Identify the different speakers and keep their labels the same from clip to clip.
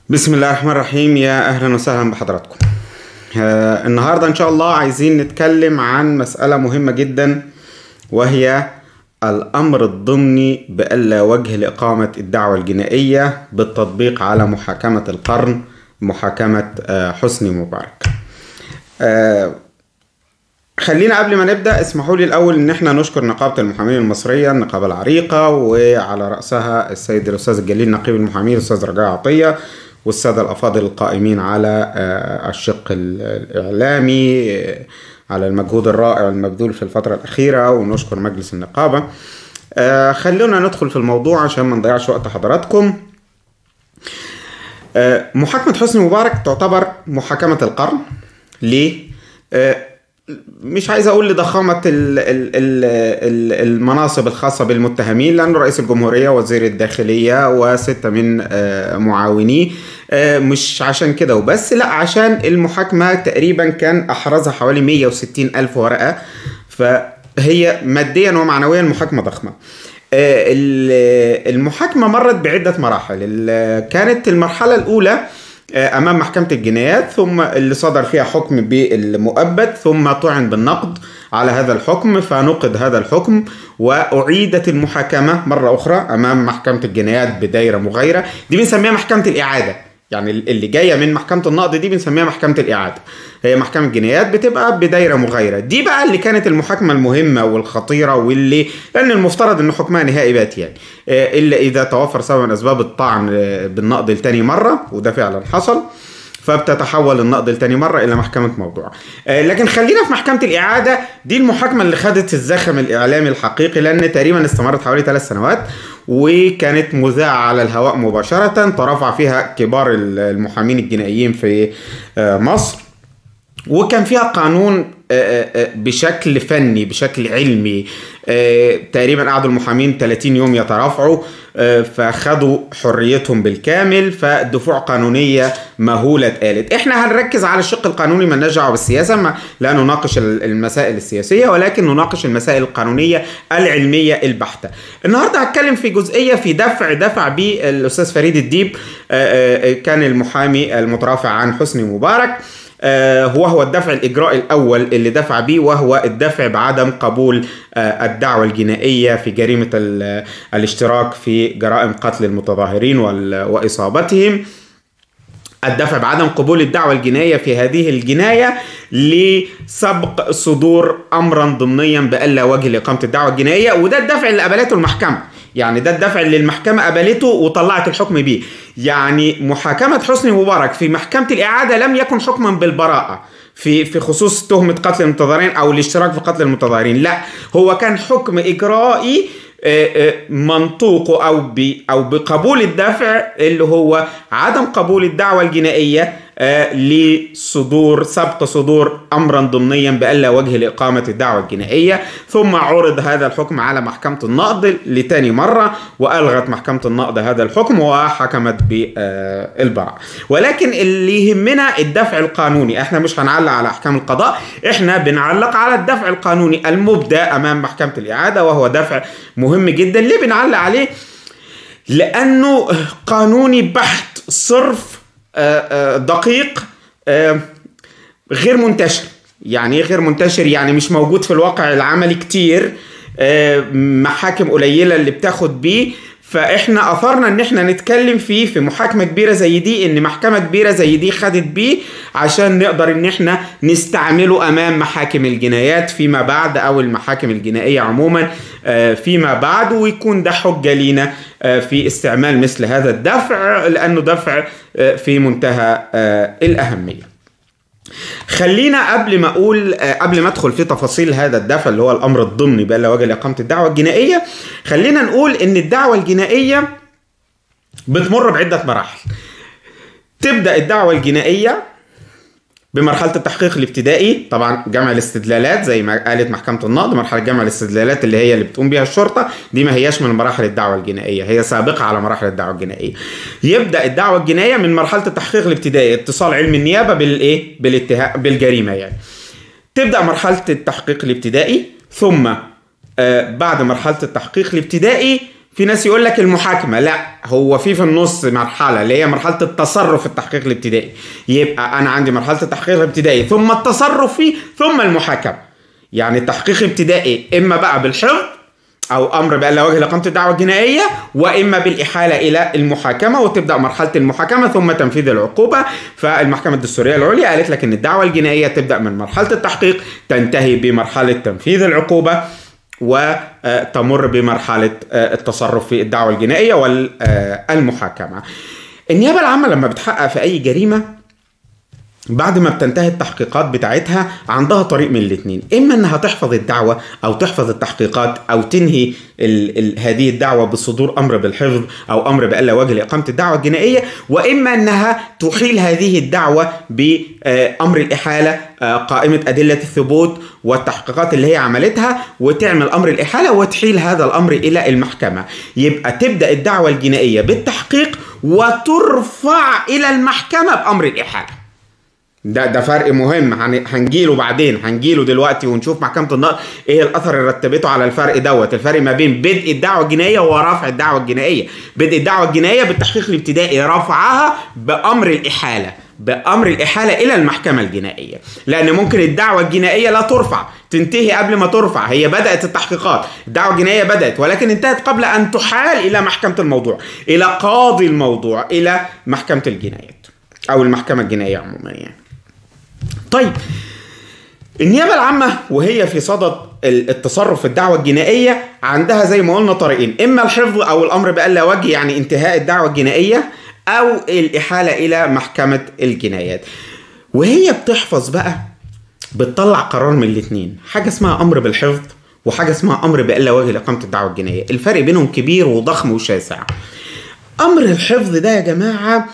Speaker 1: بسم الله الرحمن الرحيم يا اهلا وسهلا بحضراتكم آه النهارده ان شاء الله عايزين نتكلم عن مسألة مهمة جدا وهي الامر الضمني بألا وجه لإقامة الدعوة الجنائية بالتطبيق على محاكمة القرن محاكمة آه حسني مبارك آه خلينا قبل ما نبدا اسمحوا لي الاول ان احنا نشكر نقابه المحامين المصريه النقابه العريقه وعلى راسها السيد الاستاذ الجليل نقيب المحامين الاستاذ رجاء عطيه والساده الافاضل القائمين على الشق الاعلامي على المجهود الرائع المبذول في الفتره الاخيره ونشكر مجلس النقابه خلونا ندخل في الموضوع عشان ما نضيعش وقت حضراتكم محاكمه حسني مبارك تعتبر محاكمه القرن ليه مش عايز اقول لضخامه ال ال ال المناصب الخاصه بالمتهمين لانه رئيس الجمهوريه وزير الداخليه وسته من معاونيه مش عشان كده وبس لا عشان المحاكمه تقريبا كان احرزها حوالي 160 الف ورقه فهي ماديا ومعنويا محاكمه ضخمه المحاكمه مرت بعده مراحل كانت المرحله الاولى امام محكمه الجنايات ثم اللي صدر فيها حكم بالمؤبد ثم طعن بالنقد على هذا الحكم فنقد هذا الحكم واعيدت المحاكمه مره اخرى امام محكمه الجنايات بدايره مغايره دي بنسميها محكمه الاعاده يعني اللي جايه من محكمه النقد دي بنسميها محكمه الاعاده هي محكمه الجنايات بتبقى بدايره مغايره دي بقى اللي كانت المحاكمه المهمه والخطيره واللي لان المفترض ان حكمها نهائي بات يعني الا اذا توفر سبب من اسباب الطعن بالنقد لتاني مره وده فعلا حصل فبتتحول النقد لتاني مرة إلى محكمة موضوع لكن خلينا في محكمة الإعادة دي المحاكمة اللي خدت الزخم الإعلامي الحقيقي لأن تقريبا استمرت حوالي ثلاث سنوات وكانت مذاعة على الهواء مباشرة ترافع فيها كبار المحامين الجنائيين في مصر وكان فيها قانون بشكل فني بشكل علمي تقريبا قعدوا المحامين 30 يوم يترافعوا فخدوا حريتهم بالكامل فدفوع قانونية مهولة اتقالت احنا هنركز على الشق القانوني ما دعوه بالسياسة ما لا نناقش المسائل السياسية ولكن نناقش المسائل القانونية العلمية البحتة النهاردة هتكلم في جزئية في دفع دفع به الأستاذ فريد الديب كان المحامي المترافع عن حسني مبارك وهو الدفع الإجراء الأول اللي دفع به وهو الدفع بعدم قبول الدعوة الجنائية في جريمة الاشتراك في جرائم قتل المتظاهرين وإصابتهم الدفع بعدم قبول الدعوة الجنائية في هذه الجناية لسبق صدور أمرا ضمنيا بألا وجه لإقامة الدعوة الجنائية وده الدفع اللي قبلته المحكمة يعني ده الدفع اللي المحكمة قبلته وطلعت الحكم بيه يعني محاكمة حسني مبارك في محكمة الإعادة لم يكن حكما بالبراءة في في خصوص تهمة قتل المتظاهرين أو الاشتراك في قتل المتظاهرين لا هو كان حكم إجرائي منطوقه او ب او بقبول الدفع اللي هو عدم قبول الدعوه الجنائيه لصدور سبق صدور امرا ضمنيا بالا وجه لاقامه الدعوه الجنائيه ثم عرض هذا الحكم على محكمه النقض لتاني مره والغت محكمه النقض هذا الحكم وحكمت بالبراءه ولكن اللي يهمنا الدفع القانوني احنا مش هنعلق على احكام القضاء احنا بنعلق على الدفع القانوني المبدا امام محكمه الاعاده وهو دفع مهم جدا ليه بنعلق عليه لانه قانوني بحت صرف دقيق غير منتشر يعني ايه غير منتشر يعني مش موجود في الواقع العملي كتير محاكم قليلة اللي بتاخد بيه فاحنا اثرنا ان احنا نتكلم فيه في محاكمة كبيرة زي دي ان محكمة كبيرة زي دي خدت بيه عشان نقدر ان احنا نستعمله امام محاكم الجنايات فيما بعد او المحاكم الجنائية عموما فيما بعد ويكون ده حجة لينا في استعمال مثل هذا الدفع لانه دفع في منتهى الاهميه خلينا قبل ما اقول قبل ما ادخل في تفاصيل هذا الدفع اللي هو الامر الضمني بقى وجه لاقامه الدعوه الجنائيه خلينا نقول ان الدعوه الجنائيه بتمر بعده مراحل تبدا الدعوه الجنائيه بمرحلة التحقيق الابتدائي طبعا جمع الاستدلالات زي ما قالت محكمة النقض مرحلة جمع الاستدلالات اللي هي اللي بتقوم بيها الشرطة دي ما هياش من مراحل الدعوة الجنائية هي سابقة على مراحل الدعوة الجنائية يبدأ الدعوة الجنائية من مرحلة التحقيق الابتدائي اتصال علم النيابة بالايه بالاتهام بالجريمة يعني تبدأ مرحلة التحقيق الابتدائي ثم آه بعد مرحلة التحقيق الابتدائي في ناس يقول لك المحاكمة لا هو في في النص مرحلة اللي هي مرحلة التصرف في التحقيق الابتدائي يبقى أنا عندي مرحلة التحقيق الابتدائي ثم التصرف فيه ثم المحاكمة يعني التحقيق الابتدائي إما بقى بالحفظ أو أمر بأن لا وجه لإقامة الدعوة الجنائية وإما بالإحالة إلى المحاكمة وتبدأ مرحلة المحاكمة ثم تنفيذ العقوبة فالمحكمة الدستورية العليا قالت لك إن الدعوة الجنائية تبدأ من مرحلة التحقيق تنتهي بمرحلة تنفيذ العقوبة وتمر بمرحلة التصرف في الدعوة الجنائية والمحاكمة النيابة العامة لما بتحقق في أي جريمة بعد ما بتنتهي التحقيقات بتاعتها عندها طريق من الاثنين اما انها تحفظ الدعوه او تحفظ التحقيقات او تنهي ال ال هذه الدعوه بصدور امر بالحفظ او امر بالا وجه لاقامه الدعوه الجنائيه واما انها تحيل هذه الدعوه بامر الاحاله قائمه ادله الثبوت والتحقيقات اللي هي عملتها وتعمل امر الاحاله وتحيل هذا الامر الى المحكمه يبقى تبدا الدعوه الجنائيه بالتحقيق وترفع الى المحكمه بامر الاحاله ده ده فرق مهم هنجيله بعدين هنجيله دلوقتي ونشوف محكمه النقض ايه الاثر اللي رتبته على الفرق دوت الفرق ما بين بدء الدعوه الجنائيه ورفع الدعوه الجنائيه بدء الدعوه الجنائيه بالتحقيق الابتدائي رفعها بامر الاحاله بامر الاحاله الى المحكمه الجنائيه لان ممكن الدعوه الجنائيه لا ترفع تنتهي قبل ما ترفع هي بدات التحقيقات الدعوه الجنائيه بدات ولكن انتهت قبل ان تحال الى محكمه الموضوع الى قاضي الموضوع الى محكمه الجنايات او المحكمه الجنائيه عموما يعني طيب النيابة العامة وهي في صدد التصرف في الدعوة الجنائية عندها زي ما قلنا طريقين إما الحفظ أو الأمر بألا وجه يعني انتهاء الدعوة الجنائية أو الإحالة إلى محكمة الجنايات وهي بتحفظ بقى بتطلع قرار من الاثنين حاجة اسمها أمر بالحفظ وحاجة اسمها أمر بألا وجه لإقامة الدعوة الجنائية الفرق بينهم كبير وضخم وشاسع أمر الحفظ ده يا جماعة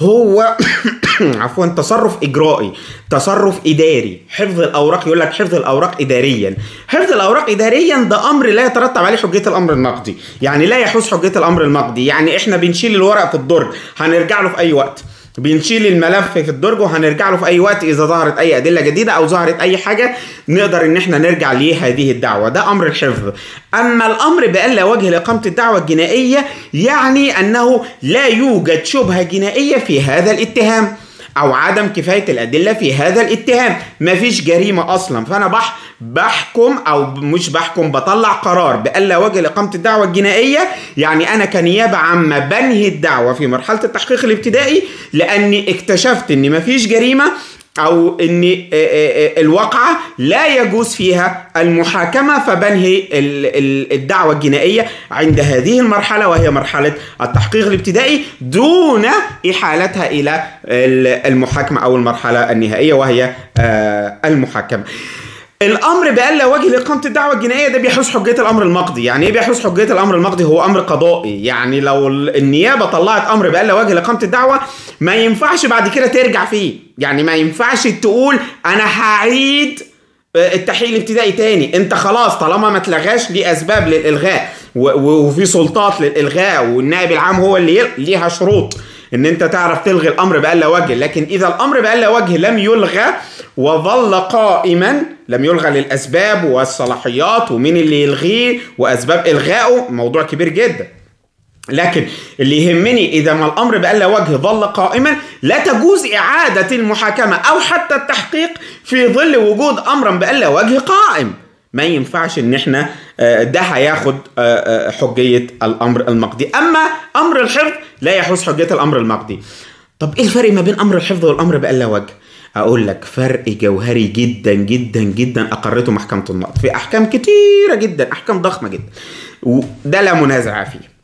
Speaker 1: هو عفوا تصرف اجرائي تصرف اداري حفظ الاوراق يقول لك حفظ الاوراق اداريا حفظ الاوراق اداريا ده امر لا يترتب عليه حجيه الامر النقدي يعني لا يحوز حجيه الامر النقدي يعني احنا بنشيل الورق في الدرج هنرجع له في اي وقت بنشيل الملف في الدرج وهنرجع له في اي وقت اذا ظهرت اي ادله جديده او ظهرت اي حاجه نقدر ان احنا نرجع لهذه الدعوه ده امر الحفظ اما الامر بالا وجه لاقامه الدعوه الجنائيه يعني انه لا يوجد شبهه جنائيه في هذا الاتهام او عدم كفايه الادله في هذا الاتهام مفيش جريمه اصلا فانا بح بحكم او مش بحكم بطلع قرار بالا وجه لاقامه الدعوه الجنائيه يعني انا كنيابه عامه بنهي الدعوه في مرحله التحقيق الابتدائي لاني اكتشفت ان مفيش جريمه او ان الواقعه لا يجوز فيها المحاكمه فبنهي الدعوه الجنائيه عند هذه المرحله وهي مرحله التحقيق الابتدائي دون احالتها الى المحاكمه او المرحله النهائيه وهي المحاكمه الامر بالا وجه لاقامه الدعوه الجنائيه ده بيحوز حجيه الامر المقضي يعني ايه بيحوز حجيه الامر المقضي هو امر قضائي يعني لو النيابه طلعت امر بالا وجه لاقامه الدعوه ما ينفعش بعد كده ترجع فيه يعني ما ينفعش تقول انا هعيد التحقيق الابتدائي تاني انت خلاص طالما ما اتلغاش ليه اسباب للالغاء وفي سلطات للالغاء والنائب العام هو اللي ليها شروط ان انت تعرف تلغي الامر بالا وجه لكن اذا الامر بالا وجه لم يلغى وظل قائما لم يلغى للاسباب والصلاحيات ومين اللي يلغيه واسباب الغائه موضوع كبير جدا لكن اللي يهمني اذا ما الامر بالا وجه ظل قائما لا تجوز اعاده المحاكمه او حتى التحقيق في ظل وجود امرا بالا وجه قائم ما ينفعش ان احنا ده هياخد حجيه الامر المقضي اما امر الحفظ لا يحوز حجيه الامر المقضي طب ايه الفرق ما بين امر الحفظ والامر بالا وجه اقول لك فرق جوهري جدا جدا جدا اقرته محكمه النقض في احكام كتيره جدا احكام ضخمه جدا وده لا منازع فيه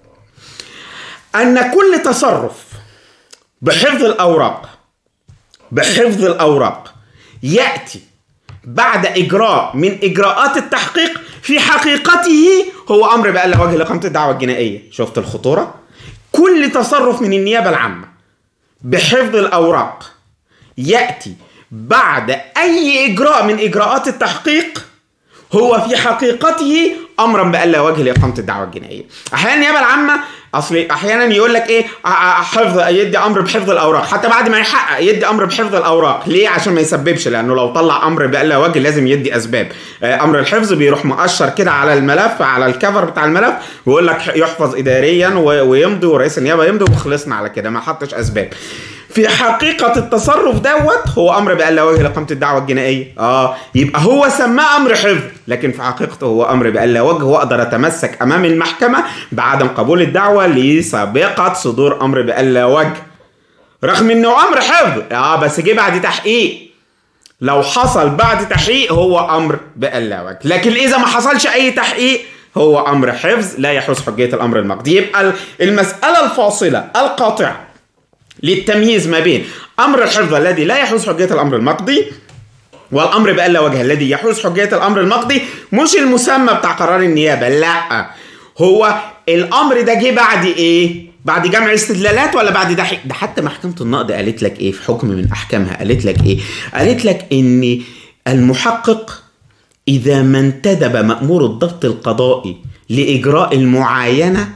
Speaker 1: ان كل تصرف بحفظ الاوراق بحفظ الاوراق ياتي بعد اجراء من اجراءات التحقيق في حقيقته هو امر بألا وجه لاقامه الدعوه الجنائيه شفت الخطوره كل تصرف من النيابه العامه بحفظ الاوراق ياتي بعد اي اجراء من اجراءات التحقيق هو في حقيقته امرا بألا وجه لاقامه الدعوه الجنائيه احيانا النيابه العامه اصل احيانا يقول لك ايه ع- ع- حفظ يدي امر بحفظ الاوراق حتى بعد ما يحقق يدي امر بحفظ الاوراق ليه عشان ما يسببش لانه لو طلع امر بألا وجه لازم يدي اسباب آه، امر الحفظ بيروح مؤشر كده على الملف على الكفر بتاع الملف ويقول لك يحفظ اداريا و- ويمضي ورئيس النيابه يمضي وخلصنا على كده ما حطش اسباب في حقيقة التصرف دوت هو أمر بألا وجه لإقامة الدعوة الجنائية آه يبقى هو سماه أمر حفظ لكن في حقيقته هو أمر بألا وجه وأقدر أتمسك أمام المحكمة بعدم قبول الدعوة لسابقة صدور أمر بألا وجه رغم إنه أمر حفظ آه بس جه بعد تحقيق لو حصل بعد تحقيق هو امر بألا وجه لكن اذا ما حصلش اي تحقيق هو امر حفظ لا يحوز حجيه الامر المقضي يبقى المساله الفاصله القاطعه للتمييز ما بين امر الحفظ الذي لا يحوز حجيه الامر المقضي والامر بألا وجه الذي يحوز حجيه الامر المقضي مش المسمى بتاع قرار النيابه لا هو الامر ده جه بعد ايه بعد جمع استدلالات ولا بعد ده ده حتى محكمه النقد قالت لك ايه في حكم من احكامها قالت لك ايه قالت لك ان المحقق اذا ما انتدب مامور الضبط القضائي لاجراء المعاينه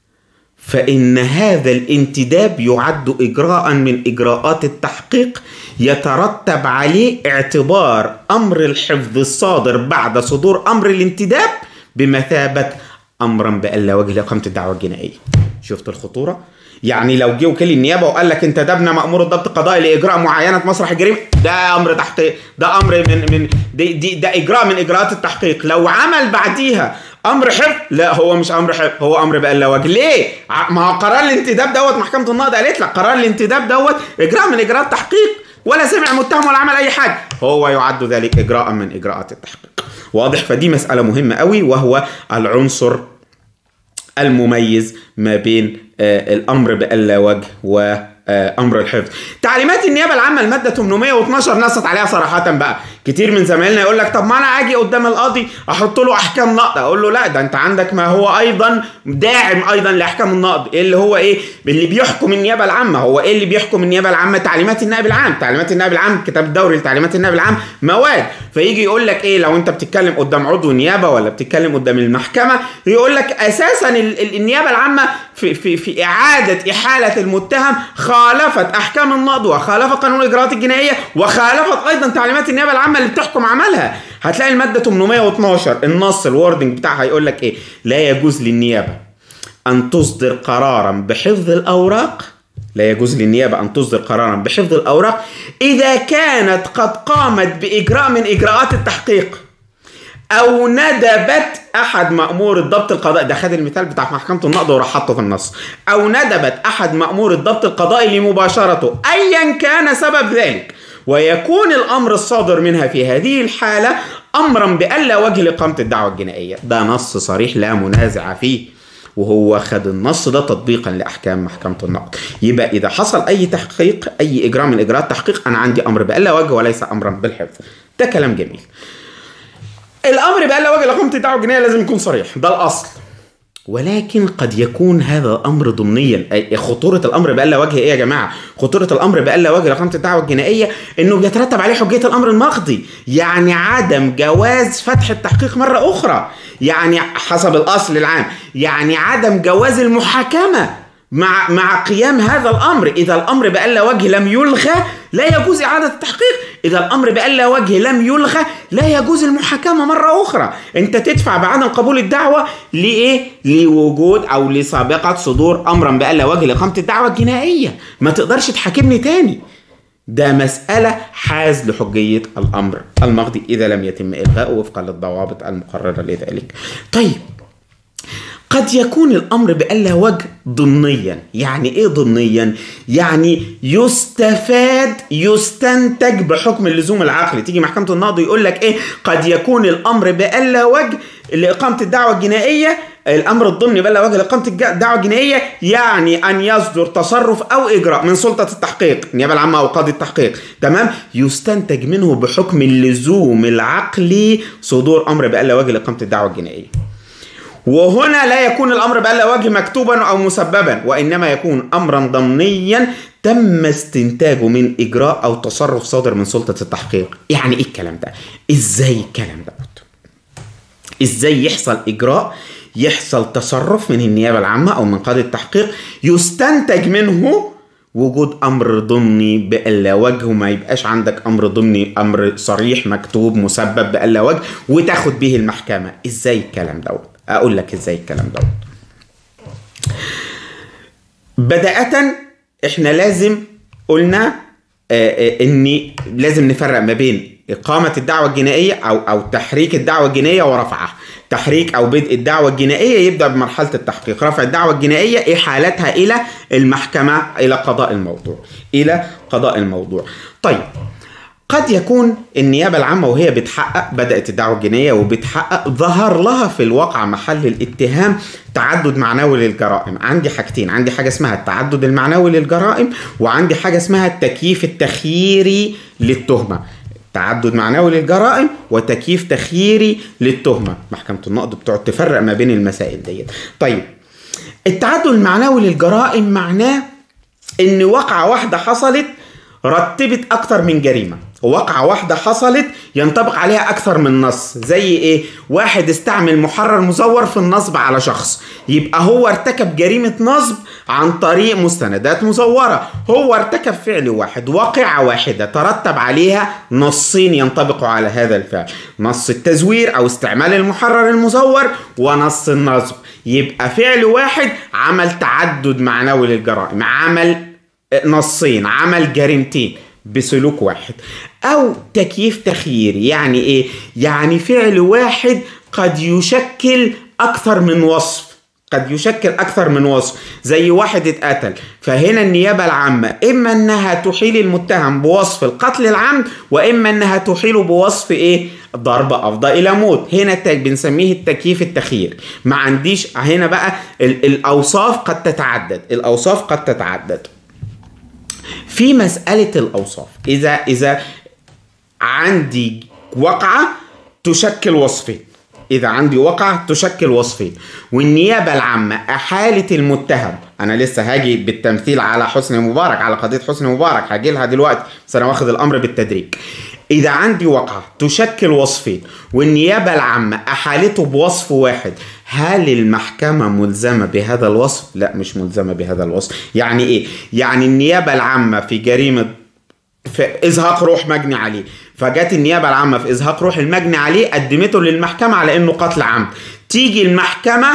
Speaker 1: فإن هذا الانتداب يعد إجراء من إجراءات التحقيق يترتب عليه اعتبار أمر الحفظ الصادر بعد صدور أمر الانتداب بمثابة أمرا بألا وجه لإقامة الدعوة الجنائية شفت الخطورة؟ يعني لو جه وكيل النيابه وقال لك انتدبنا مامور الضبط القضائي لاجراء معاينه مسرح الجريمه ده امر تحقيق ده امر من من دي دي ده اجراء من اجراءات التحقيق لو عمل بعديها امر حفظ لا هو مش امر حفظ هو امر بألا وجه ليه ع- ما هو قرار الانتداب دوت محكمه النقض قالت لك قرار الانتداب دوت اجراء من اجراءات تحقيق ولا سمع متهم ولا عمل اي حاجه هو يعد ذلك اجراء من اجراءات التحقيق واضح فدي مساله مهمه قوي وهو العنصر المميز ما بين آه، الامر بألا وجه و آه، امر الحفظ تعليمات النيابه العامه الماده 812 نصت عليها صراحه بقى كتير من زمايلنا يقول لك طب ما انا اجي قدام القاضي احط له احكام نقض اقول له لا ده انت عندك ما هو ايضا داعم ايضا لاحكام النقض إيه اللي هو ايه اللي بيحكم النيابه العامه هو ايه اللي بيحكم النيابه العامه تعليمات النائب العام تعليمات النائب العام الكتاب الدوري لتعليمات النائب العام مواد فيجي يقول لك ايه لو انت بتتكلم قدام عضو نيابه ولا بتتكلم قدام المحكمه يقول لك اساسا ال- ال- النيابه العامه في في في اعاده احاله المتهم خالفت احكام النقض وخالفت قانون الاجراءات الجنائيه وخالفت ايضا تعليمات النيابه العامه اللي بتحكم عملها هتلاقي الماده 812 النص الوردنج بتاعها يقول لك ايه لا يجوز للنيابه أن تصدر قرارا بحفظ الأوراق لا يجوز للنيابة أن تصدر قرارا بحفظ الأوراق إذا كانت قد قامت بإجراء من إجراءات التحقيق أو ندبت أحد مأمور الضبط القضائي ده خد المثال بتاع محكمة النقض وراح حطه في النص أو ندبت أحد مأمور الضبط القضائي لمباشرته أيا كان سبب ذلك ويكون الأمر الصادر منها في هذه الحالة أمرا بألا وجه لإقامة الدعوة الجنائية ده نص صريح لا منازع فيه وهو خد النص ده تطبيقا لاحكام محكمه النقد يبقى اذا حصل اي تحقيق اي اجراء من اجراءات التحقيق انا عندي امر بألا وجه وليس امرا بالحفظ ده كلام جميل الامر بألا وجه لإقامة الدعوه الجنائيه لازم يكون صريح ده الاصل ولكن قد يكون هذا الامر ضمنيا أي خطوره الامر بألا وجه ايه يا جماعه خطوره الامر بألا وجه لإقامة الدعوه الجنائيه انه بيترتب عليه حجيه الامر المقضي يعني عدم جواز فتح التحقيق مره اخرى يعني حسب الاصل العام يعني عدم جواز المحاكمه مع مع قيام هذا الامر اذا الامر بألا وجه لم يلغى لا يجوز اعاده التحقيق اذا الامر بألا وجه لم يلغى لا يجوز المحاكمه مره اخرى انت تدفع بعدم قبول الدعوه لايه لوجود او لسابقه صدور امرا بألا وجه لاقامه الدعوه الجنائيه ما تقدرش تحاكمني تاني ده مسألة حاز لحجية الأمر المقضي إذا لم يتم إلغاؤه وفقا للضوابط المقررة لذلك. طيب قد يكون الامر بألا وجه ضمنيا يعني ايه ضمنيا يعني يستفاد يستنتج بحكم اللزوم العقلي تيجي محكمه النقض يقول لك ايه قد يكون الامر بألا وجه لاقامه الدعوه الجنائيه الامر الضمني بألا وجه لاقامه الج- الدعوه الجنائيه يعني ان يصدر تصرف او اجراء من سلطه التحقيق النيابه العامه او قاضي التحقيق تمام يستنتج منه بحكم اللزوم العقلي صدور امر بألا وجه لاقامه الدعوه الجنائيه وهنا لا يكون الامر بألا وجه مكتوبا او مسببا وانما يكون امرا ضمنيا تم استنتاجه من اجراء او تصرف صادر من سلطه التحقيق يعني ايه الكلام ده ازاي الكلام ده ازاي يحصل اجراء يحصل تصرف من النيابة العامة أو من قاضي التحقيق يستنتج منه وجود امر ضمني بألا وجه وما يبقاش عندك امر ضمني امر صريح مكتوب مسبب بألا وجه وتاخد به المحكمه ازاي الكلام دوت اقول لك ازاي الكلام دوت بدايه احنا لازم قلنا ان لازم نفرق ما بين إقامة الدعوة الجنائية أو أو تحريك الدعوة الجنائية ورفعها، تحريك أو بدء الدعوة الجنائية يبدأ بمرحلة التحقيق، رفع الدعوة الجنائية إحالتها إلى المحكمة إلى قضاء الموضوع، إلى قضاء الموضوع. طيب قد يكون النيابة العامة وهي بتحقق بدأت الدعوة الجنائية وبتحقق ظهر لها في الواقع محل الاتهام تعدد معنوي للجرائم عندي حاجتين عندي حاجة اسمها التعدد المعنوي للجرائم وعندي حاجة اسمها التكييف التخييري للتهمة تعدد معنوي للجرائم وتكييف تخييري للتهمة محكمة النقد بتقعد تفرق ما بين المسائل ديت طيب التعدد المعنوي للجرائم معناه ان وقعة واحدة حصلت رتبت اكتر من جريمه وقعة واحدة حصلت ينطبق عليها أكثر من نص زي إيه؟ واحد استعمل محرر مزور في النصب على شخص يبقى هو ارتكب جريمة نصب عن طريق مستندات مزورة هو ارتكب فعل واحد واقعة واحدة ترتب عليها نصين ينطبقوا على هذا الفعل نص التزوير أو استعمال المحرر المزور ونص النصب يبقى فعل واحد عمل تعدد معنوي للجرائم عمل نصين عمل جريمتين بسلوك واحد او تكييف تخييري يعني ايه يعني فعل واحد قد يشكل اكثر من وصف قد يشكل اكثر من وصف زي واحد اتقتل فهنا النيابه العامه اما انها تحيل المتهم بوصف القتل العمد واما انها تحيله بوصف ايه ضرب افضى الى موت هنا بنسميه التكييف التخيير ما عنديش هنا بقى الاوصاف قد تتعدد الاوصاف قد تتعدد في مسألة الأوصاف إذا إذا عندي وقعة تشكل وصفين إذا عندي وقعة تشكل وصفين والنيابة العامة أحالت المتهم أنا لسه هاجي بالتمثيل على حسني مبارك على قضية حسني مبارك هاجي لها دلوقتي بس أنا واخد الأمر بالتدريج إذا عندي وقعة تشكل وصفين والنيابة العامة أحالته بوصف واحد هل المحكمة ملزمة بهذا الوصف؟ لا مش ملزمة بهذا الوصف يعني إيه؟ يعني النيابة العامة في جريمة في إزهاق روح مجني عليه فجت النيابة العامة في إزهاق روح المجني عليه قدمته للمحكمة على إنه قتل عمد تيجي المحكمة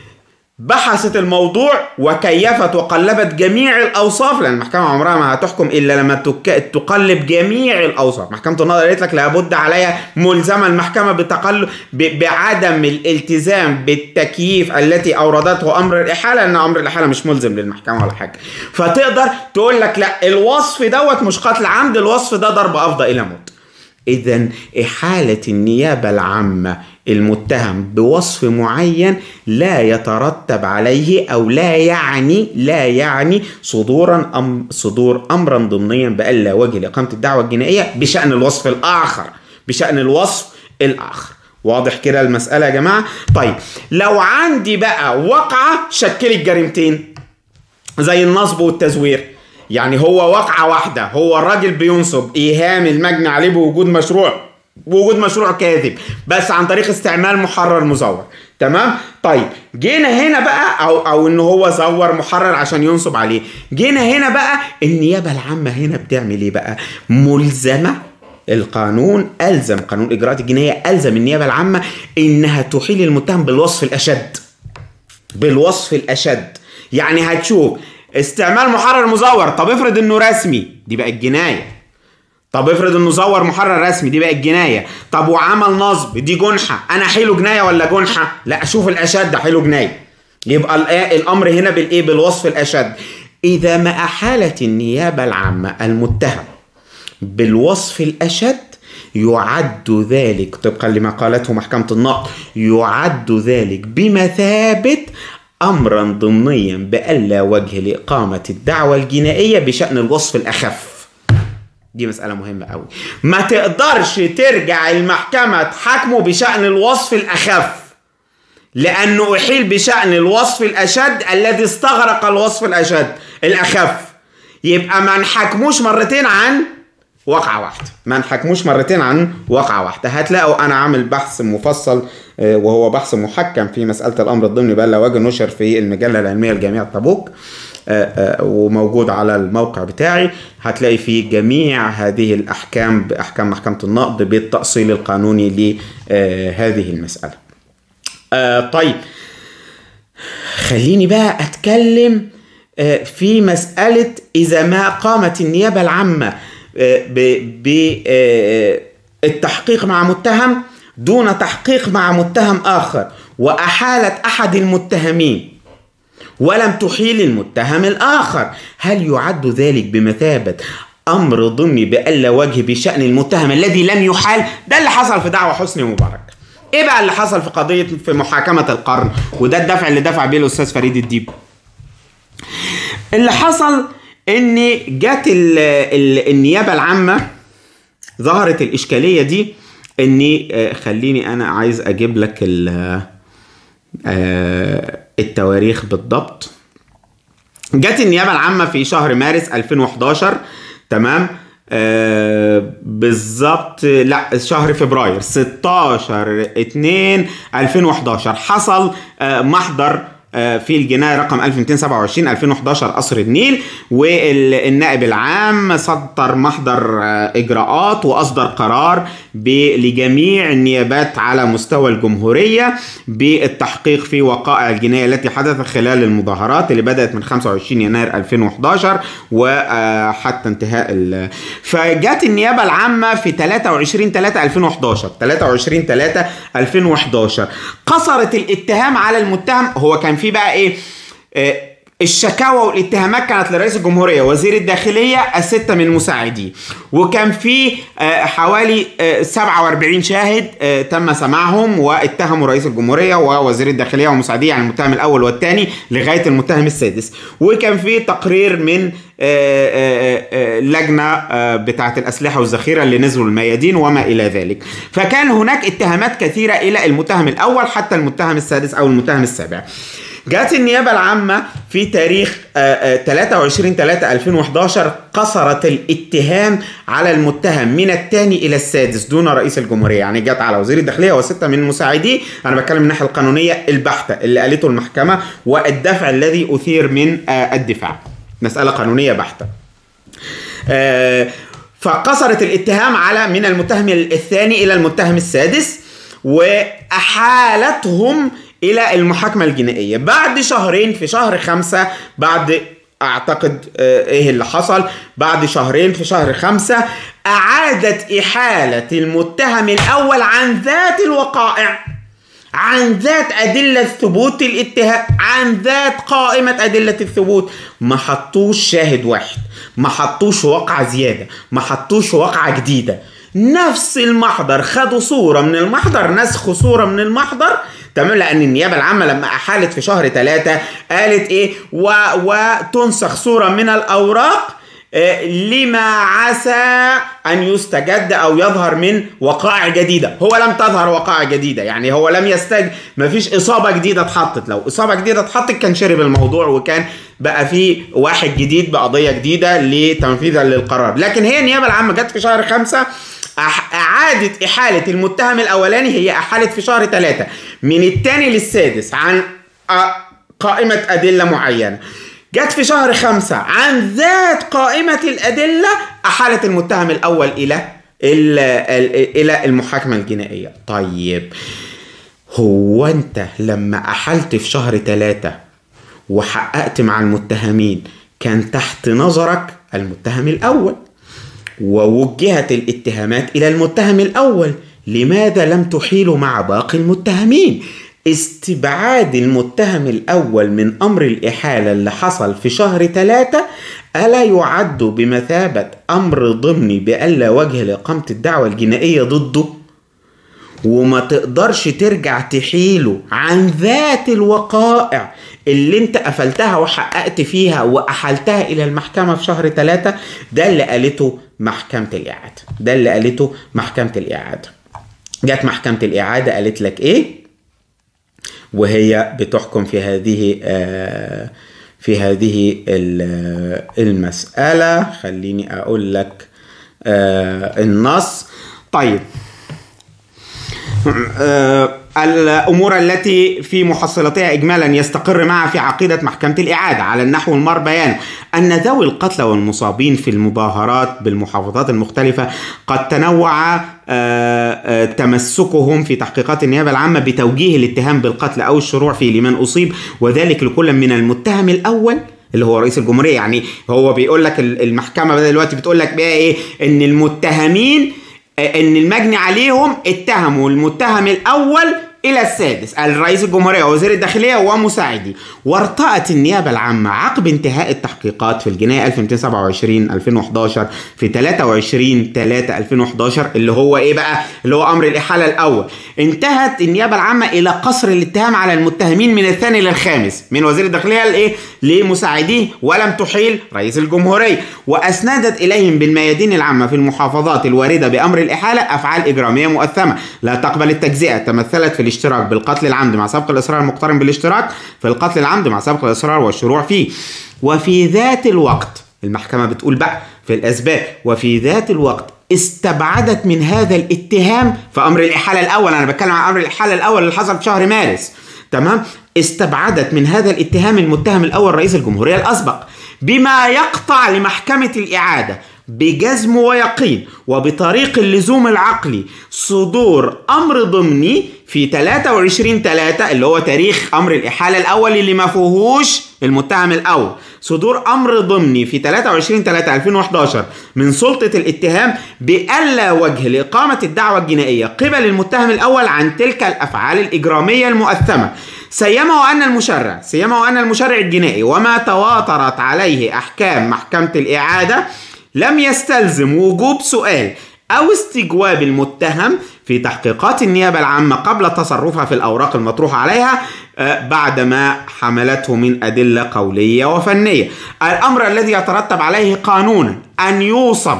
Speaker 1: بحثت الموضوع وكيفت وقلبت جميع الاوصاف لان المحكمه عمرها ما هتحكم الا لما تك... تقلب جميع الاوصاف محكمه النظر قالت لك لابد عليها ملزمه المحكمه بتقلب ب... بعدم الالتزام بالتكييف التي اوردته امر الاحاله لان امر الاحاله مش ملزم للمحكمه ولا حاجه فتقدر تقول لك لا الوصف دوت مش قتل عمد الوصف ده ضرب افضى الى موت اذا احاله النيابه العامه المتهم بوصف معين لا يترتب عليه او لا يعني لا يعني صدورا أم صدور امرا ضمنيا بألا وجه لاقامه الدعوه الجنائيه بشان الوصف الاخر بشان الوصف الاخر واضح كده المسألة يا جماعة؟ طيب لو عندي بقى وقعة شكلت جريمتين زي النصب والتزوير يعني هو وقعة واحدة هو الراجل بينصب إيهام المجني عليه بوجود مشروع بوجود مشروع كاذب بس عن طريق استعمال محرر مزور تمام طيب جينا هنا بقى او او ان هو زور محرر عشان ينصب عليه جينا هنا بقى النيابه العامه هنا بتعمل ايه بقى ملزمه القانون الزم قانون الاجراءات الجنائيه الزم النيابه العامه انها تحيل المتهم بالوصف الاشد بالوصف الاشد يعني هتشوف استعمال محرر مزور طب افرض انه رسمي دي بقت جنايه طب افرض انه زور محرر رسمي دي بقت جنايه طب وعمل نصب دي جنحه انا حيله جنايه ولا جنحه لا اشوف الاشد حيله جنايه يبقى الامر هنا بالايه بالوصف الاشد اذا ما احالت النيابه العامه المتهم بالوصف الاشد يعد ذلك طبقا لما قالته محكمه النقد يعد ذلك بمثابه امرا ضمنيا بألا وجه لاقامه الدعوه الجنائيه بشان الوصف الاخف دي مسألة مهمة قوي ما تقدرش ترجع المحكمة تحاكمه بشأن الوصف الأخف لأنه أحيل بشأن الوصف الأشد الذي استغرق الوصف الأشد الأخف يبقى ما نحاكموش مرتين عن وقعة واحدة ما نحاكموش مرتين عن وقعة واحدة هتلاقوا أنا عامل بحث مفصل وهو بحث محكم في مسألة الأمر الضمني بقى وجه نشر في المجلة العلمية لجامعة تبوك وموجود على الموقع بتاعي هتلاقي فيه جميع هذه الأحكام بأحكام محكمة النقد بالتأصيل القانوني لهذه المسألة طيب خليني بقى أتكلم في مسألة إذا ما قامت النيابة العامة بالتحقيق مع متهم دون تحقيق مع متهم آخر وأحالت أحد المتهمين ولم تحيل المتهم الآخر هل يعد ذلك بمثابة أمر ضمني بألا وجه بشأن المتهم الذي لم يحال ده اللي حصل في دعوة حسني مبارك ايه بقى اللي حصل في قضية في محاكمة القرن وده الدفع اللي دفع بيه الأستاذ فريد الديب اللي حصل ان جت النيابة العامة ظهرت الإشكالية دي اني خليني انا عايز اجيب لك التواريخ بالضبط جت النيابة العامة في شهر مارس 2011 تمام آه بالظبط لا شهر فبراير 16 2 2011 حصل آه محضر في الجناية رقم 1227 2011 قصر النيل والنائب العام صدر محضر إجراءات وأصدر قرار لجميع النيابات على مستوى الجمهورية بالتحقيق في وقائع الجناية التي حدثت خلال المظاهرات اللي بدأت من 25 يناير 2011 وحتى انتهاء ال... فجت النيابة العامة في 23 3 2011 23 3 2011 قصرت الاتهام على المتهم هو كان في بقى ايه آه الشكاوى والاتهامات كانت لرئيس الجمهورية وزير الداخلية الستة من مساعديه وكان في آه حوالي آه 47 شاهد تم سماعهم واتهموا رئيس الجمهورية ووزير الداخلية ومساعديه يعني المتهم الأول والثاني لغاية المتهم السادس وكان في تقرير من لجنة بتاعة الأسلحة والذخيرة اللي نزلوا الميادين وما إلى ذلك فكان هناك اتهامات كثيرة إلى المتهم الأول حتى المتهم السادس أو المتهم السابع جاءت النيابة العامة في تاريخ 23 3 2011 قصرت الاتهام على المتهم من الثاني إلى السادس دون رئيس الجمهورية يعني جت على وزير الداخلية وستة من مساعديه أنا بتكلم من الناحية القانونية البحتة اللي قالته المحكمة والدفع الذي أثير من الدفاع مسألة قانونية بحتة فقصرت الاتهام على من المتهم الثاني إلى المتهم السادس وأحالتهم الى المحاكمه الجنائيه بعد شهرين في شهر خمسة بعد اعتقد ايه اللي حصل بعد شهرين في شهر خمسة اعادت احالة المتهم الاول عن ذات الوقائع عن ذات أدلة ثبوت الاتهام عن ذات قائمة أدلة الثبوت ما حطوش شاهد واحد ما حطوش وقعة زيادة ما حطوش وقعة جديدة نفس المحضر خدوا صورة من المحضر نسخوا صورة من المحضر تمام لان النيابه العامه لما احالت في شهر ثلاثة قالت ايه و... وتنسخ صوره من الاوراق إيه لما عسى ان يستجد او يظهر من وقائع جديده هو لم تظهر وقائع جديده يعني هو لم يستج ما فيش اصابه جديده اتحطت لو اصابه جديده اتحطت كان شرب الموضوع وكان بقى في واحد جديد بقضيه جديده لتنفيذا للقرار لكن هي النيابه العامه جت في شهر خمسة إعادة إحالة المتهم الأولاني هي أحالت في شهر ثلاثة من الثاني للسادس عن قائمة أدلة معينة جت في شهر خمسة عن ذات قائمة الأدلة أحالت المتهم الأول إلى إلى المحاكمة الجنائية طيب هو أنت لما أحلت في شهر ثلاثة وحققت مع المتهمين كان تحت نظرك المتهم الأول ووجهت الاتهامات الى المتهم الاول لماذا لم تحيل مع باقي المتهمين استبعاد المتهم الاول من امر الاحاله اللي حصل في شهر ثلاثة الا يعد بمثابه امر ضمني بالا وجه لاقامه الدعوه الجنائيه ضده وما تقدرش ترجع تحيله عن ذات الوقائع اللي انت قفلتها وحققت فيها واحلتها الى المحكمه في شهر ثلاثة ده اللي قالته محكمه الاعاده ده اللي قالته محكمه الاعاده جت محكمه الاعاده قالت لك ايه وهي بتحكم في هذه آه في هذه المساله خليني اقول لك آه النص طيب آه الأمور التي في محصلتها إجمالا يستقر معها في عقيدة محكمة الإعادة على النحو المر بيانه أن ذوي القتلى والمصابين في المظاهرات بالمحافظات المختلفة قد تنوع آه، آه، تمسكهم في تحقيقات النيابة العامة بتوجيه الاتهام بالقتل أو الشروع فيه لمن أصيب وذلك لكل من المتهم الأول اللي هو رئيس الجمهورية يعني هو بيقول لك المحكمة بدل دلوقتي بتقول لك بقى إيه إن المتهمين ان المجني عليهم اتهموا المتهم الاول إلى السادس الرئيس الجمهورية ووزير الداخلية ومساعدي وارتأت النيابة العامة عقب انتهاء التحقيقات في الجناية 1227 2011 في 23 3 2011 اللي هو إيه بقى؟ اللي هو أمر الإحالة الأول انتهت النيابة العامة إلى قصر الاتهام على المتهمين من الثاني للخامس من وزير الداخلية لإيه؟ لمساعديه ولم تحيل رئيس الجمهورية وأسندت إليهم بالميادين العامة في المحافظات الواردة بأمر الإحالة أفعال إجرامية مؤثمة لا تقبل التجزئة تمثلت في الاشتراك بالقتل العمد مع سبق الإصرار المقترن بالاشتراك في القتل العمد مع سبق الإصرار والشروع فيه وفي ذات الوقت المحكمة بتقول بقى في الأسباب وفي ذات الوقت استبعدت من هذا الاتهام في أمر الإحالة الأول أنا بتكلم عن أمر الإحالة الأول اللي حصل في شهر مارس تمام استبعدت من هذا الاتهام المتهم الأول رئيس الجمهورية الأسبق بما يقطع لمحكمة الإعادة بجزم ويقين وبطريق اللزوم العقلي صدور امر ضمني في 23 3 اللي هو تاريخ امر الاحاله الاول اللي ما فيهوش المتهم الاول صدور امر ضمني في 23 3 2011 من سلطه الاتهام بألا وجه لاقامه الدعوه الجنائيه قبل المتهم الاول عن تلك الافعال الاجراميه المؤثمه سيما وأن المشرع سيما وأن المشرع الجنائي وما تواترت عليه أحكام محكمة الإعادة لم يستلزم وجوب سؤال أو استجواب المتهم في تحقيقات النيابة العامة قبل تصرفها في الأوراق المطروحة عليها آه، بعدما حملته من أدلة قولية وفنية الأمر الذي يترتب عليه قانونا أن يوصم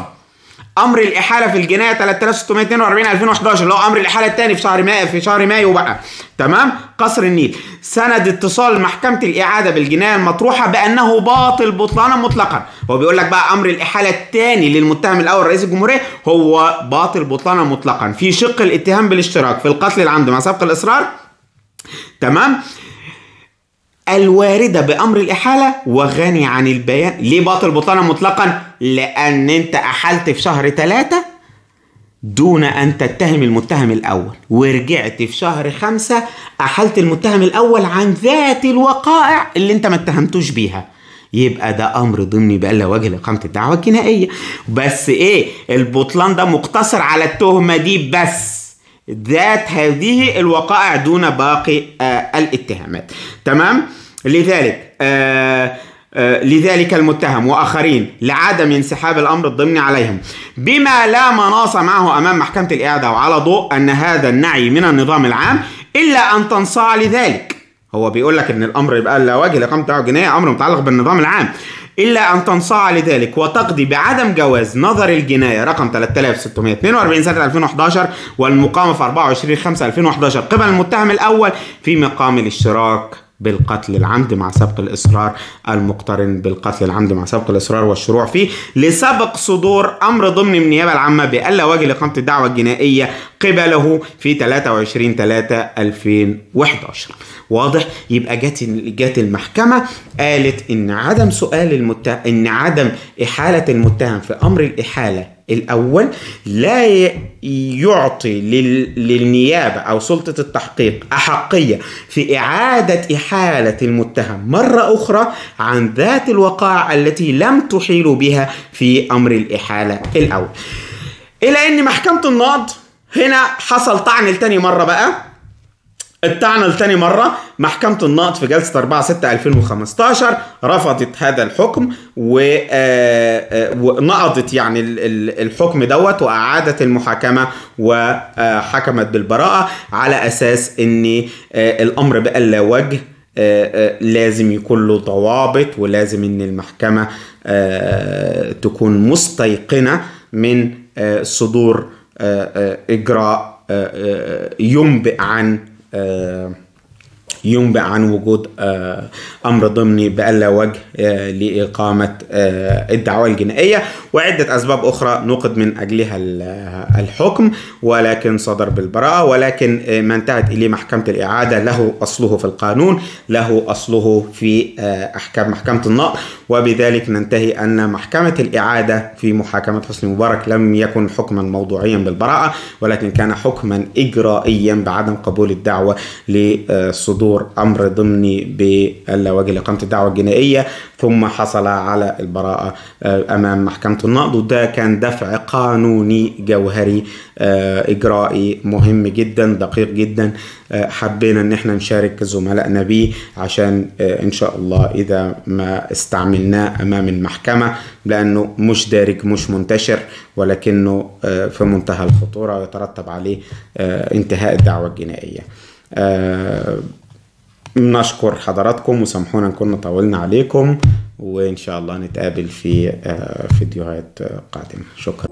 Speaker 1: امر الاحاله في الجنايه 3642 2011 اللي هو امر الاحاله الثاني في شهر مايو في شهر مايو بقى تمام قصر النيل سند اتصال محكمه الاعاده بالجنايه المطروحه بانه باطل بطلانا مطلقا هو بيقول لك بقى امر الاحاله الثاني للمتهم الاول رئيس الجمهوريه هو باطل بطلانا مطلقا في شق الاتهام بالاشتراك في القتل العمد مع سبق الاصرار تمام الواردة بأمر الإحالة وغني عن البيان ليه باطل بطلانا مطلقا لأن أنت أحلت في شهر ثلاثة دون أن تتهم المتهم الأول ورجعت في شهر خمسة أحلت المتهم الأول عن ذات الوقائع اللي أنت ما اتهمتوش بيها يبقى ده امر ضمني بألا وجه لاقامه الدعوه الجنائيه بس ايه البطلان ده مقتصر على التهمه دي بس ذات هذه الوقائع دون باقي آه الاتهامات تمام لذلك آه آه لذلك المتهم واخرين لعدم انسحاب الامر الضمني عليهم بما لا مناص معه امام محكمه الاعاده وعلى ضوء ان هذا النعي من النظام العام الا ان تنصاع لذلك هو بيقول لك ان الامر يبقى لا وجه لاقامه دعوه جنائيه امر متعلق بالنظام العام إلا أن تنصاع لذلك وتقضي بعدم جواز نظر الجناية رقم 3642 سنة 2011 والمقامة في 24 5 2011 قبل المتهم الأول في مقام الاشتراك بالقتل العمد مع سبق الإصرار المقترن بالقتل العمد مع سبق الإصرار والشروع فيه لسبق صدور أمر ضمن من النيابة العامة بألا وجه لإقامة الدعوة الجنائية قبله في 23 3 2011 واضح يبقى جت جت المحكمة قالت إن عدم سؤال المتهم إن عدم إحالة المتهم في أمر الإحالة الأول لا يعطي للنيابة أو سلطة التحقيق أحقية في إعادة إحالة المتهم مرة أخرى عن ذات الوقائع التي لم تحيل بها في أمر الإحالة الأول إلى أن محكمة النقض هنا حصل طعن لتاني مرة بقى الطعن لتاني مرة محكمة النقض في جلسة 4 6 2015 رفضت هذا الحكم ونقضت يعني الحكم دوت وأعادت المحاكمة وحكمت بالبراءة على أساس أن الأمر بألا وجه لازم يكون له ضوابط ولازم ان المحكمة تكون مستيقنة من صدور اجراء ينبئ عن ينبئ عن وجود امر ضمني بألا وجه لاقامه الدعوى الجنائيه وعده اسباب اخرى نقد من اجلها الحكم ولكن صدر بالبراءه ولكن ما انتهت اليه محكمه الاعاده له اصله في القانون له اصله في احكام محكمه النقض وبذلك ننتهي ان محكمه الاعاده في محاكمه حسني مبارك لم يكن حكما موضوعيا بالبراءه ولكن كان حكما اجرائيا بعدم قبول الدعوه لصدور امر ضمني بألا وجه لاقامه الدعوه الجنائيه ثم حصل على البراءه امام محكمه النقض وده كان دفع قانوني جوهري اجرائي مهم جدا دقيق جدا حبينا ان احنا نشارك زملائنا بيه عشان ان شاء الله اذا ما استعملناه امام المحكمه لانه مش دارج مش منتشر ولكنه في منتهى الخطوره ويترتب عليه انتهاء الدعوه الجنائيه نشكر حضراتكم وسامحونا ان كنا طولنا عليكم وان شاء الله نتقابل في فيديوهات قادمه شكرا